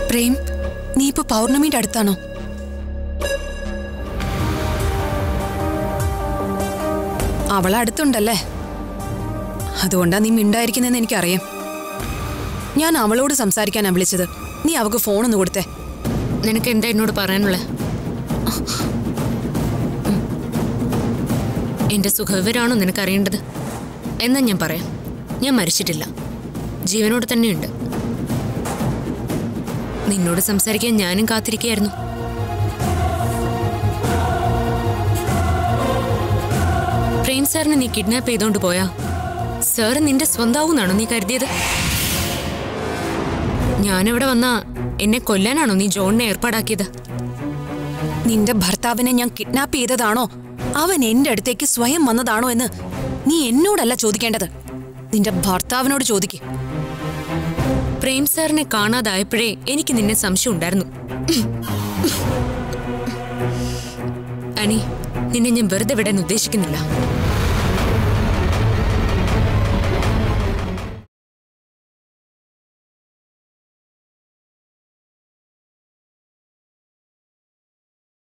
പ്രേം നീ ഇപ്പൊ പൗർണമിയുടെ അടുത്താണോ അവൾ അടുത്തുണ്ടല്ലേ അതുകൊണ്ടാ നീ മിണ്ടായിരിക്കുന്നെന്ന് എനിക്കറിയാം ഞാൻ അവളോട് സംസാരിക്കാനാ വിളിച്ചത് നീ അവക്ക് ഫോണൊന്ന് കൊടുത്തേ നിനക്ക് എന്താ എന്നോട് പറയാനുള്ളത് എന്റെ സുഖവിവരാണോ നിനക്കറിയേണ്ടത് എന്നാ ഞാൻ പറയാം ഞാൻ മരിച്ചിട്ടില്ല ജീവനോട് തന്നെയുണ്ട് നിന്നോട് സംസാരിക്കാൻ ഞാനും കാത്തിരിക്കുകയായിരുന്നു പ്രേം സാറിനെ നീ കിഡ്നാപ്പ് ചെയ്തോണ്ട് പോയാ സാറ് നിന്റെ സ്വന്താവൂന്നാണോ നീ കരുതിയത് ഞാനിവിടെ വന്നാ എന്നെ കൊല്ലാനാണോ നീ ജോണിനെ ഏർപ്പാടാക്കിയത് നിന്റെ ഭർത്താവിനെ ഞാൻ കിഡ്നാപ്പ് ചെയ്തതാണോ അവൻ എന്റെ അടുത്തേക്ക് സ്വയം വന്നതാണോ എന്ന് നീ എന്നോടല്ല ചോദിക്കേണ്ടത് നിന്റെ ഭർത്താവിനോട് ചോദിക്ക് പ്രേം സാറിനെ കാണാതായപ്പോഴേ എനിക്ക് നിന്നെ സംശയം ഉണ്ടായിരുന്നു അനി നിന്നെ ഞാൻ വെറുതെ വിടാൻ ഉദ്ദേശിക്കുന്നില്ല